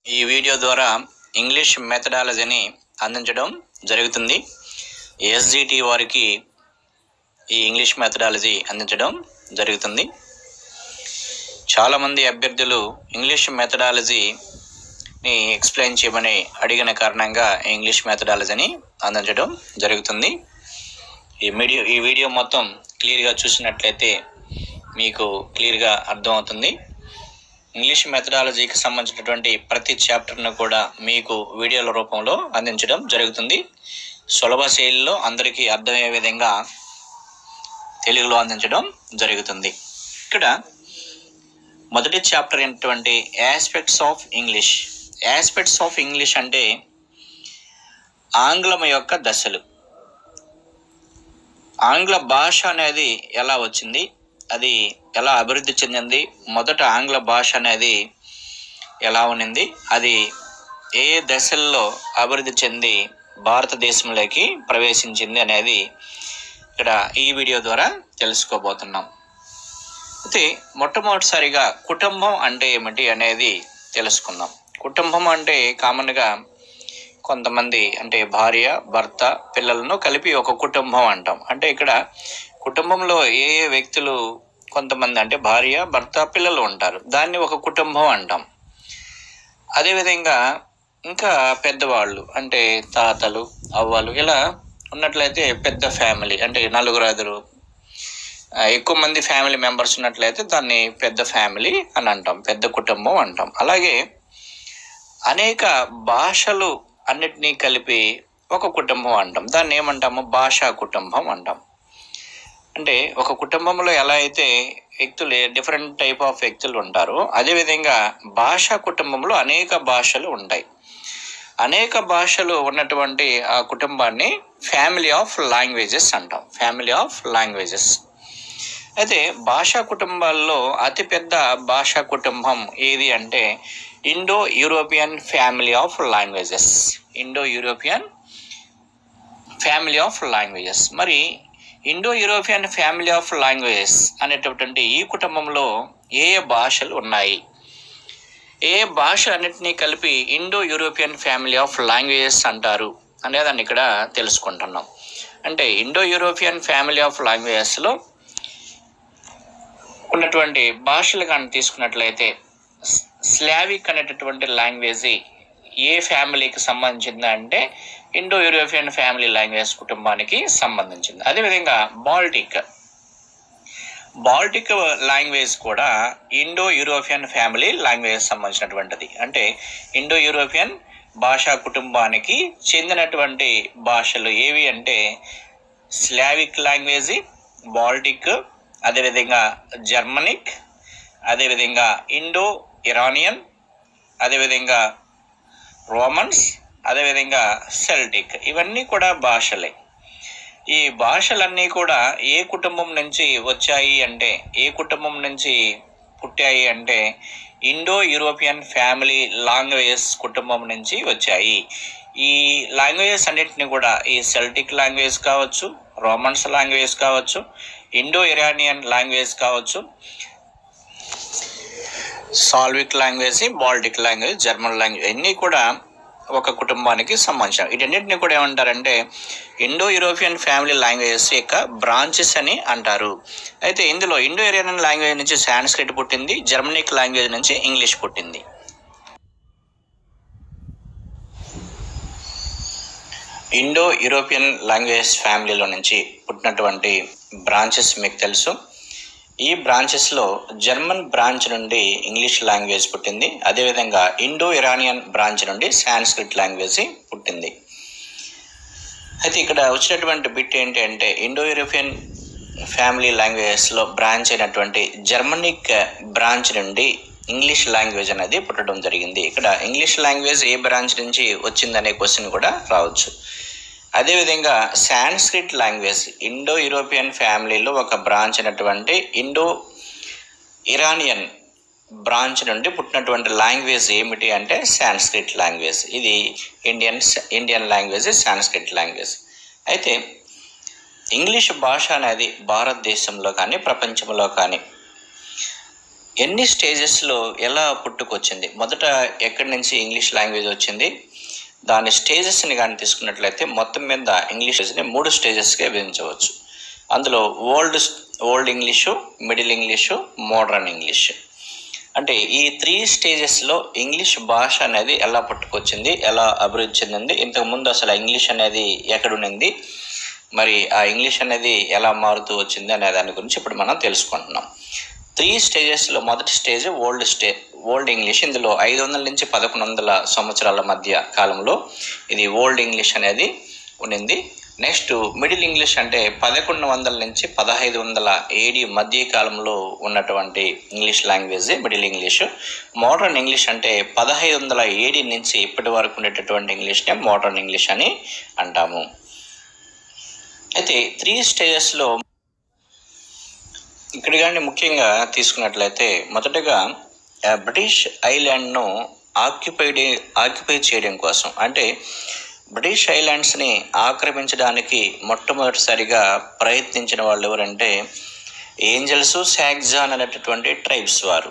ఈ వీడియో ద్వారా ఇంగ్లీష్ మెథడాలజీని అందించడం జరుగుతుంది ఎస్జిటి వారికి ఈ ఇంగ్లీష్ మెథడాలజీ అందించడం జరుగుతుంది చాలామంది అభ్యర్థులు ఇంగ్లీష్ మెథడాలజీని ఎక్స్ప్లెయిన్ చేయమని అడిగిన కారణంగా ఇంగ్లీష్ మెథడాలజీని అందించడం జరుగుతుంది ఈ వీడియో ఈ వీడియో మొత్తం క్లియర్గా చూసినట్లయితే మీకు క్లియర్గా అర్థమవుతుంది ఇంగ్లీష్ మెథడాలజీకి సంబంధించినటువంటి ప్రతి చాప్టర్ను కూడా మీకు వీడియోల రూపంలో అందించడం జరుగుతుంది సులభ శైలిలో అందరికీ అర్థమయ్యే విధంగా తెలుగులో అందించడం జరుగుతుంది ఇక్కడ మొదటి చాప్టర్ అయినటువంటి aspects of English aspects of English అంటే ఆంగ్లం యొక్క దశలు ఆంగ్ల భాష అనేది ఎలా వచ్చింది అది ఎలా అభివృద్ధి చెందింది మొదట ఆంగ్ల భాష అనేది ఎలా ఉన్నింది అది ఏ ఏ దశల్లో అభివృద్ధి చెంది భారతదేశంలోకి ప్రవేశించింది అనేది ఇక్కడ ఈ వీడియో ద్వారా తెలుసుకోబోతున్నాం అయితే మొట్టమొదటిసారిగా కుటుంబం అంటే ఏమిటి అనేది తెలుసుకుందాం కుటుంబం అంటే కామన్గా కొంతమంది అంటే భార్య భర్త పిల్లలను కలిపి ఒక కుటుంబం అంటాం అంటే ఇక్కడ కుటుంబంలో ఏ ఏ వ్యక్తులు కొంతమంది అంటే భార్య భర్త పిల్లలు ఉంటారు దాన్ని ఒక కుటుంబం అంటాం అదేవిధంగా ఇంకా పెద్దవాళ్ళు అంటే తాతలు అవ్వలు ఇలా ఉన్నట్లయితే పెద్ద ఫ్యామిలీ అంటే నలుగురు ఐదుగురు ఆ, ఎక్కువ మంది ఫ్యామిలీ మెంబర్స్ ఉన్నట్లయితే దాన్ని పెద్ద ఫ్యామిలీ అని అంటాం పెద్ద కుటుంబం అంటాం అలాగే అనేక భాషలు అన్నిటినీ కలిపి ఒక కుటుంబం అంటాం దాన్ని ఏమంటాము భాషా కుటుంబం అంటాం అంటే ఒక కుటుంబంలో ఎలా అయితే వ్యక్తులు డిఫరెంట్ టైప్ ఆఫ్ వ్యక్తులు ఉంటారో అదేవిధంగా భాషా కుటుంబంలో అనేక భాషలు ఉంటాయి అనేక భాషలు ఉన్నటువంటి ఆ కుటుంబాన్ని ఫ్యామిలీ ఆఫ్ లాంగ్వేజెస్ అంటాం ఫ్యామిలీ ఆఫ్ లాంగ్వేజెస్ అయితే భాషా కుటుంబాల్లో అతిపెద్ద భాషా కుటుంబం ఏది అంటే Indo European family of languages Indo European family of languages మరి Indo European family of languages అనేటటువంటి ఈ కుటుంబంలో ఏ ఏ భాషలు ఉన్నాయి ఏ భాష అన్నిటినీ కలిపి Indo European family of languages అంటారు అనేదాన్ని ఇక్కడ తెలుసుకుంటున్నాం అంటే ఇండో యూరోపియన్ ఫ్యామిలీ ఆఫ్ లాంగ్వేజెస్లో ఉన్నటువంటి భాషలు కానీ తీసుకున్నట్లయితే స్- స్లావిక్ అనేటటువంటి లాంగ్వేజ్ ఏ ఫ్యామిలీకి సంబంధించింది అంటే ఇండో యూరోపియన్ ఫ్యామిలీ లాంగ్వేజ్ కుటుంబానికి సంబంధించింది అదేవిధంగా బాల్టిక్ బాల్టిక్ లాంగ్వేజ్ కూడా ఇండో యూరోపియన్ ఫ్యామిలీ లాంగ్వేజ్ సంబంధించినటువంటిది అంటే ఇండో యూరోపియన్ భాషా కుటుంబానికి చెందినటువంటి భాషలు ఏవి అంటే స్లావిక్ లాంగ్వేజ్ బాల్టిక్ అదేవిధంగా జర్మనిక్ అదేవిధంగా ఇండో ఇరానియన్ అదేవిధంగా రోమన్స్ అదేవిధంగా సెల్టిక్ ఇవన్నీ కూడా భాషలే ఈ భాషలన్నీ కూడా ఏ కుటుంబం నుంచి వచ్చాయి అంటే ఏ కుటుంబం నుంచి పుట్టాయి అంటే ఇండో యూరోపియన్ ఫ్యామిలీ లాంగ్వేజెస్ కుటుంబం నుంచి వచ్చాయి ఈ లాంగ్వేజెస్ అన్నిటిని కూడా ఈ సెల్టిక్ లాంగ్వేజ్ కావచ్చు రోమన్స్ లాంగ్వేజ్ కావచ్చు ఇండో ఇరానియన్ లాంగ్వేజ్ కావచ్చు Slavic language Baltic language German language అన్నీ కూడా ఒక కుటుంబానికి సంబంధించిన వీటన్నిటిని కూడా ఏమంటారంటే ఇండో యూరోపియన్ ఫ్యామిలీ లాంగ్వేజెస్ యొక్క బ్రాంచెస్ అని అంటారు అయితే ఇందులో ఇండో ఇరానియన్ లాంగ్వేజ్ నుంచి సాంస్క్రిట్ పుట్టింది జర్మనిక్ లాంగ్వేజ్ నుంచి ఇంగ్లీష్ పుట్టింది ఇండో యూరోపియన్ లాంగ్వేజ్ ఫ్యామిలీలో నుంచి పుట్టినటువంటి బ్రాంచెస్ మీకు తెలుసు ఈ బ్రాంచెస్లో జర్మన్ బ్రాంచ్ నుండి ఇంగ్లీష్ లాంగ్వేజ్ పుట్టింది అదేవిధంగా ఇండో ఇరానియన్ బ్రాంచ్ నుండి సాంస్క్రిట్ లాంగ్వేజ్ పుట్టింది అయితే ఇక్కడ వచ్చినటువంటి బిట్ ఏంటి అంటే ఇండో యూరోపియన్ ఫ్యామిలీ లాంగ్వేజెస్లో బ్రాంచ్ అయినటువంటి జర్మనిక్ బ్రాంచ్ నుండి ఇంగ్లీష్ లాంగ్వేజ్ అనేది పుట్టడం జరిగింది ఇక్కడ ఇంగ్లీష్ లాంగ్వేజ్ ఏ బ్రాంచ్ నుంచి వచ్చిందనే క్వశ్చన్ కూడా రావచ్చు అదేవిధంగా సాంస్క్రిట్ లాంగ్వేజ్ ఇండో యూరోపియన్ ఫ్యామిలీలో ఒక బ్రాంచ్ అయినటువంటి ఇండో ఇరానియన్ బ్రాంచ్ నుండి పుట్టినటువంటి లాంగ్వేజ్ ఏమిటి అంటే సాంస్క్రిట్ లాంగ్వేజ్ ఇది Indian Indian language Sanskrit language అయితే ఇంగ్లీష్ భాష అనేది భారతదేశంలో కానీ ప్రపంచంలో కానీ ఎన్ని స్టేజెస్లో ఎలా పుట్టుకొచ్చింది మొదట ఎక్కడి నుంచి ఇంగ్లీష్ లాంగ్వేజ్ వచ్చింది దాని స్టేజెస్ని కానీ తీసుకున్నట్లయితే మొత్తం మీద ఇంగ్లీష్ని మూడు స్టేజెస్గా విభజించవచ్చు అందులో old old English middle English modern English అంటే ఈ త్రీ స్టేజెస్లో ఇంగ్లీష్ భాష అనేది ఎలా పుట్టుకొచ్చింది ఎలా అభివృద్ధి చెందింది ఇంతకుముందు అసలు ఇంగ్లీష్ అనేది ఎక్కడుంది మరి ఆ ఇంగ్లీష్ అనేది ఎలా మారుతూ వచ్చింది అనే దాని గురించి ఇప్పుడు మనం తెలుసుకుంటున్నాం త్రీ స్టేజెస్లో మొదటి stage old stay old English ఇందులో ఐదు వందల నుంచి పదకొండు వందల సంవత్సరాల మధ్య కాలంలో ఇది ఓల్డ్ ఇంగ్లీష్ అనేది ఉండింది నెక్స్ట్ మిడిల్ ఇంగ్లీష్ అంటే పదకొండు వందల నుంచి పదహైదు వందల ఏడి మధ్య కాలంలో ఉన్నటువంటి English language middle English modern English అంటే పదహైదు వందల ఏడి నుంచి ఇప్పటి వరకు ఉండేటటువంటి ఇంగ్లీష్నే మోడర్న్ ఇంగ్లీష్ అని అంటాము అయితే త్రీ స్టేజెస్లో ఇక్కడ కానీ ముఖ్యంగా తీసుకున్నట్లయితే మొదటగా ఆ, బ్రిటిష్ ఐలాండ్ను ఆక్యుపైడ్ ఆక్యుపై చేయడం కోసం అంటే బ్రిటిష్ ఐలాండ్స్ని ఆక్రమించడానికి మొట్టమొదటిసారిగా ప్రయత్నించిన వాళ్ళు ఎవరంటే ఏంజల్స్ శాగ్జాన్ అనేటటువంటి ట్రైబ్స్ వారు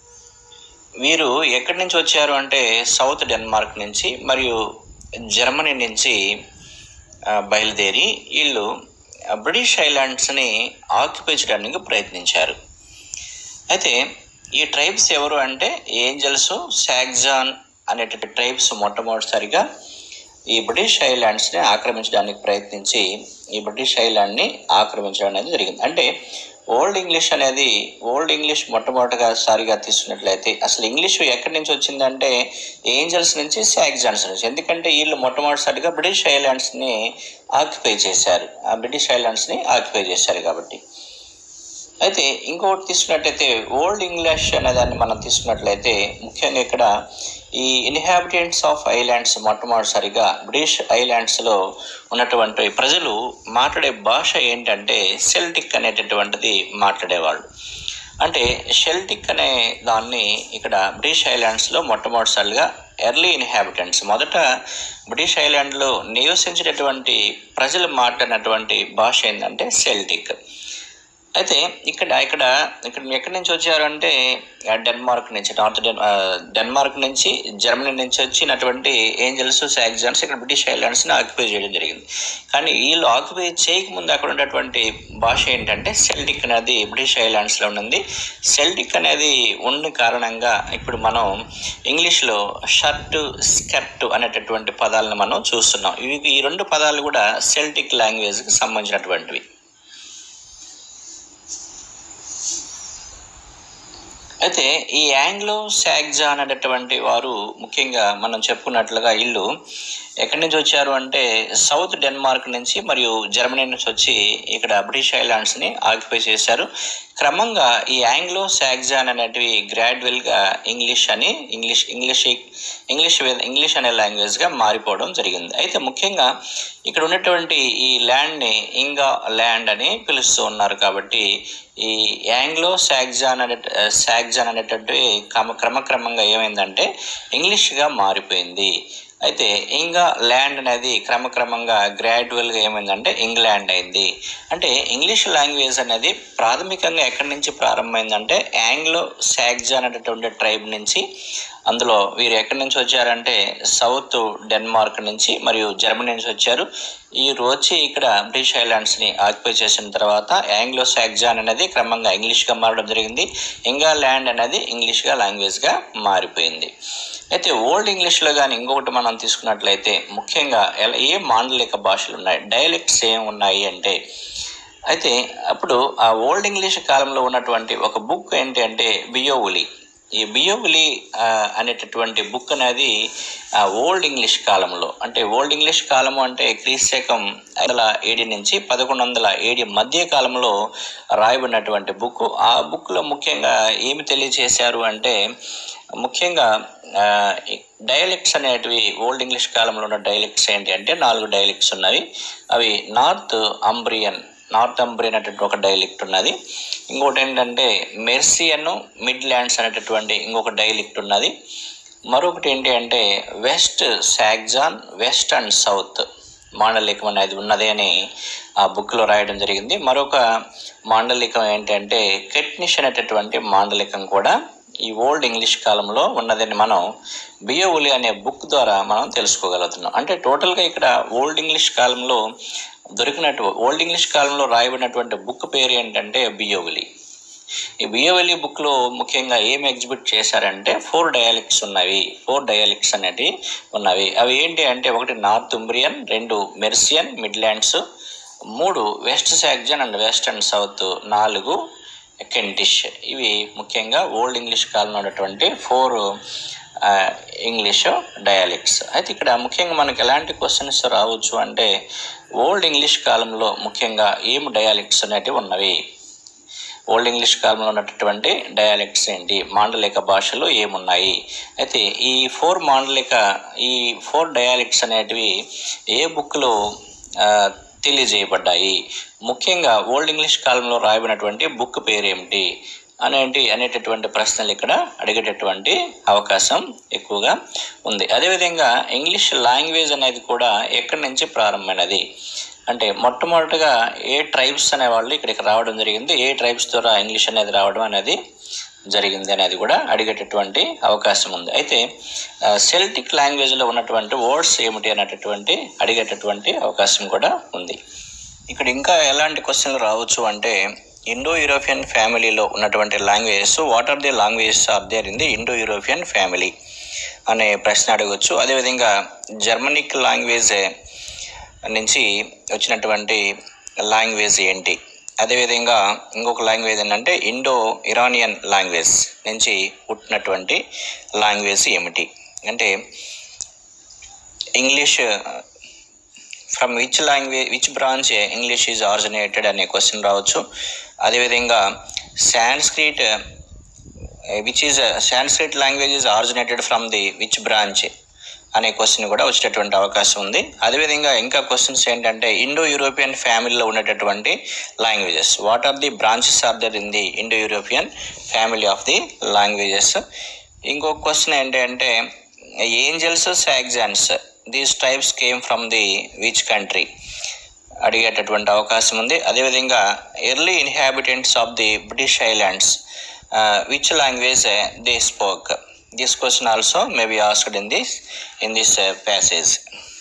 వీరు ఎక్కడి నుంచి వచ్చారు అంటే సౌత్ డెన్మార్క్ నుంచి మరియు జర్మనీ నుంచి ఆ, బయలుదేరి వీళ్ళు ఆ, బ్రిటిష్ ఐలాండ్స్ని ఆక్యుపై చేయడానికి ప్రయత్నించారు అయితే ఈ ట్రైబ్స్ ఎవరు అంటే ఏంజల్స్ శాగ్జాన్ అనేటువంటి ట్రైబ్స్ మొట్టమొదటిసారిగా ఈ బ్రిటిష్ ఐలాండ్స్ని ఆక్రమించడానికి ప్రయత్నించి ఈ బ్రిటిష్ ఐలాండ్ని ఆక్రమించడం అనేది జరిగింది అంటే ఓల్డ్ ఇంగ్లీష్ అనేది ఓల్డ్ ఇంగ్లీష్ మొట్టమొదటిగా సారిగా తీసుకున్నట్లయితే అసలు ఇంగ్లీష్ ఎక్కడి నుంచి వచ్చిందంటే ఏంజల్స్ నుంచి శాగ్జాన్స్ నుంచి ఎందుకంటే వీళ్ళు మొట్టమొదటిసారిగా బ్రిటిష్ ఐలాండ్స్ని ఆక్యుపై చేశారు ఆ బ్రిటిష్ ఐలాండ్స్ని ఆక్యుపై చేశారు కాబట్టి అయితే ఇంకొకటి తీసుకున్నట్లయితే ఓల్డ్ ఇంగ్లీష్ అనే దాన్ని మనం తీసుకున్నట్లయితే ముఖ్యంగా ఇక్కడ ఈ ఇన్హాబిటెంట్స్ ఆఫ్ ఐలాండ్స్ మొట్టమొదటిసారిగా బ్రిటిష్ ఐలాండ్స్లో ఉన్నటువంటి ప్రజలు మాట్లాడే భాష ఏంటంటే సెల్టిక్ అనేటటువంటిది మాట్లాడేవాళ్ళు అంటే షెల్టిక్ అనే దాన్ని ఇక్కడ బ్రిటిష్ ఐలాండ్స్లో మొట్టమొదటిసారిగా ఎర్లీ ఇన్హాబిటెంట్స్ మొదట బ్రిటిష్ ఐలాండ్లో నివసించినటువంటి ప్రజలు మాట్లాడినటువంటి భాష ఏంటంటే సెల్టిక్ అయితే ఇక్కడ ఇక్కడ ఇక్కడ ఎక్కడి నుంచి వచ్చారు అంటే ఆ, డెన్మార్క్ నుంచి నార్త్ డెన్ ఆ, డెన్మార్క్ నుంచి జర్మనీ నుంచి వచ్చినటువంటి ఏంజల్స్ సాగ్జాన్స్ ఇక్కడ బ్రిటిష్ ఐలాండ్స్ని ఆక్యుపై చేయడం జరిగింది కానీ వీళ్ళు ఆక్యుపై చేయకముందు అక్కడ ఉన్నటువంటి భాష ఏంటంటే సెల్టిక్ అనేది బ్రిటిష్ ఐలాండ్స్లో ఉన్నది సెల్టిక్ అనేది ఉన్న కారణంగా ఇప్పుడు మనం ఇంగ్లీష్లో షర్ట్ స్కర్ట్ అనేటటువంటి పదాలను మనం చూస్తున్నాం ఇవి ఈ రెండు పదాలు కూడా సెల్టిక్ లాంగ్వేజ్కి సంబంధించినటువంటివి అయితే ఈ యాంగ్లో శాగ్జాన్ అనేటువంటి వారు ముఖ్యంగా మనం చెప్పుకున్నట్లుగా ఇల్లు ఎక్కడి నుంచి వచ్చారు అంటే సౌత్ డెన్మార్క్ నుంచి మరియు జర్మనీ నుంచి వచ్చి ఇక్కడ బ్రిటిష్ ఐలాండ్స్ని ఆక్యుపై చేశారు క్రమంగా ఈ యాంగ్లో శాగ్జాన్ అనేటివి గ్రాడ్యువల్గా ఇంగ్లీష్ అని ఇంగ్లీష్ ఇంగ్లీష్ ఇంగ్లీష్ వే- ఇంగ్లీష్ అనే లాంగ్వేజ్గా మారిపోవడం జరిగింది అయితే ముఖ్యంగా ఇక్కడ ఉన్నటువంటి ఈ ల్యాండ్ని ఇంగా ల్యాండ్ అని పిలుస్తూ ఉన్నారు కాబట్టి ఈ యాంగ్లో శాగ్జాన్ అనే శాగ్జాన్ అనేటటువంటి క్రమ క్రమక్రమంగా ఏమైందంటే ఇంగ్లీష్గా మారిపోయింది అయితే ఇంకా ల్యాండ్ అనేది క్రమక్రమంగా గ్రాడ్యువల్గా ఏమైందంటే ఇంగ్లాండ్ అయింది అంటే ఇంగ్లీష్ లాంగ్వేజ్ అనేది ప్రాథమికంగా ఎక్కడి నుంచి ప్రారంభమైందంటే యాంగ్లో శాగ్జా అనేటటువంటి ట్రైబ్ నుంచి అందులో వీరు ఎక్కడి నుంచి వచ్చారంటే సౌత్ డెన్మార్క్ నుంచి మరియు జర్మనీ నుంచి వచ్చారు వీరు వచ్చి ఇక్కడ బ్రిటిష్ ఐలాండ్స్ని ఆక్యుపై చేసిన తర్వాత యాంగ్లో సాగ్జాన్ అనేది క్రమంగా ఇంగ్లీష్గా మారడం జరిగింది ఇంగా ల్యాండ్ అనేది ఇంగ్లీష్గా లాంగ్వేజ్గా మారిపోయింది అయితే ఓల్డ్ ఇంగ్లీష్లో కానీ ఇంకొకటి మనం తీసుకున్నట్లయితే ముఖ్యంగా ఎలా ఏ మాండలిక భాషలు ఉన్నాయి డైలెక్ట్స్ ఏం ఉన్నాయి అంటే అయితే అప్పుడు ఆ ఓల్డ్ ఇంగ్లీష్ కాలంలో ఉన్నటువంటి ఒక బుక్ ఏంటి అంటే బియోవులి ఈ బియోవులి ఆ, అనేటటువంటి బుక్ అనేది ఆ, ఓల్డ్ ఇంగ్లీష్ కాలంలో అంటే ఓల్డ్ ఇంగ్లీష్ కాలము అంటే క్రీశకం ఐదు వందల ఏడి నుంచి పదకొండు వందల ఏడి మధ్య కాలంలో రాయబడినటువంటి బుక్ ఆ బుక్లో ముఖ్యంగా ఏమి తెలియజేశారు అంటే ముఖ్యంగా డైలెక్ట్స్ అనేటివి ఓల్డ్ ఇంగ్లీష్ కాలంలో ఉన్న డైలెక్ట్స్ ఏంటి అంటే నాలుగు డైలెక్ట్స్ ఉన్నవి అవి నార్త్ అంబ్రియన్ నార్త్ అంబ్రియన్ అనేటువంటి ఒక డైలెక్ట్ ఉన్నది ఇంకోటి ఏంటంటే మెర్సియన్ మిడ్ ల్యాండ్స్ అనేటటువంటి ఇంకొక డైలెక్ట్ ఉన్నది మరొకటి ఏంటి అంటే West Saxon west and south మాండలికం అనేది ఉన్నది అని ఆ బుక్లో రాయడం జరిగింది మరొక మాండలికం ఏంటంటే కెట్నిష్ అనేటటువంటి మాండలికం కూడా ఈ ఓల్డ్ ఇంగ్లీష్ కాలంలో ఉన్నదని మనం బియోవులి అనే బుక్ ద్వారా మనం తెలుసుకోగలుగుతున్నాం అంటే టోటల్గా ఇక్కడ ఓల్డ్ ఇంగ్లీష్ కాలంలో దొరికినట్టు ఓల్డ్ ఇంగ్లీష్ కాలంలో రాయబడినటువంటి బుక్ పేరు ఏంటంటే బియోవులి ఈ బియోవెలి బుక్లో ముఖ్యంగా ఏం ఎగ్జిబిట్ చేశారంటే ఫోర్ డయాలిక్ట్స్ ఉన్నవి ఫోర్ డయాలిక్ట్స్ అనేవి ఉన్నవి అవి ఏంటి అంటే ఒకటి నార్త్ ఉంబ్రియన్ రెండు మెర్సియన్ మిడ్లాండ్స్ మూడు West Saxon and west and south నాలుగు కెంటిష్ ఇవి ముఖ్యంగా ఓల్డ్ ఇంగ్లీష్ కాలంలో ఉన్నటువంటి ఫోర్ ఇంగ్లీష్ డయాలెక్ట్స్ అయితే ఇక్కడ ముఖ్యంగా మనకి ఎలాంటి క్వశ్చన్స్ రావచ్చు అంటే ఓల్డ్ ఇంగ్లీష్ కాలంలో ముఖ్యంగా ఏం డయాలెక్ట్స్ అనేటివి ఉన్నవి ఓల్డ్ ఇంగ్లీష్ కాలంలో ఉన్నటువంటి డయాలెక్ట్స్ ఏంటి మాండలిక భాషలు ఏమున్నాయి అయితే ఈ ఫోర్ మాండలిక ఈ ఫోర్ డయాలెక్ట్స్ అనేటివి ఏ బుక్లో తెలియజేయబడ్డాయి ముఖ్యంగా ఓల్డ్ ఇంగ్లీష్ కాలంలో రాయబడినటువంటి బుక్ పేరేమిటి అనేటి అనేటటువంటి ప్రశ్నలు ఇక్కడ అడిగేటటువంటి అవకాశం ఎక్కువగా ఉంది అదేవిధంగా ఇంగ్లీష్ లాంగ్వేజ్ అనేది కూడా ఎక్కడి నుంచి ప్రారంభమైనది అంటే మొట్టమొదటిగా ఏ ట్రైబ్స్ అనేవాళ్ళు ఇక్కడికి రావడం జరిగింది ఏ ట్రైబ్స్ ద్వారా ఇంగ్లీష్ అనేది రావడం అనేది జరిగింది అనేది కూడా అడిగేటటువంటి అవకాశం ఉంది అయితే సెల్టిక్ లాంగ్వేజ్లో ఉన్నటువంటి వర్డ్స్ ఏమిటి అనేటటువంటి అడిగేటటువంటి అవకాశం కూడా ఉంది ఇక్కడ ఇంకా ఎలాంటి క్వశ్చన్లు రావచ్చు అంటే ఇండో యూరోపియన్ ఫ్యామిలీలో ఉన్నటువంటి languages what are the languages are there in the Indo European family అనే ప్రశ్న అడగవచ్చు అదేవిధంగా జర్మనిక్ లాంగ్వేజ్ నుంచి వచ్చినటువంటి లాంగ్వేజ్ ఏంటి అదేవిధంగా ఇంకొక లాంగ్వేజ్ ఏంటంటే ఇండో ఇరానియన్ లాంగ్వేజ్ నుంచి పుట్టినటువంటి లాంగ్వేజ్ ఏమిటి అంటే English from which language which branch English is originated అనే క్వశ్చన్ రావచ్చు అదేవిధంగా Sanskrit which is Sanskrit language is originated from the which branch అనే క్వశ్చన్ కూడా వచ్చేటటువంటి అవకాశం ఉంది అదేవిధంగా ఇంకా క్వశ్చన్స్ ఏంటంటే ఇండో యూరోపియన్ ఫ్యామిలీలో ఉండేటటువంటి languages what are the branches are there in the Indo European family of the languages ఇంకొక క్వశ్చన్ ఏంటంటే Angles Saxons these types came from the which country అడిగేటటువంటి అవకాశం ఉంది అదేవిధంగా early inhabitants of the British Islands which language they spoke this question also may be asked in this in this passage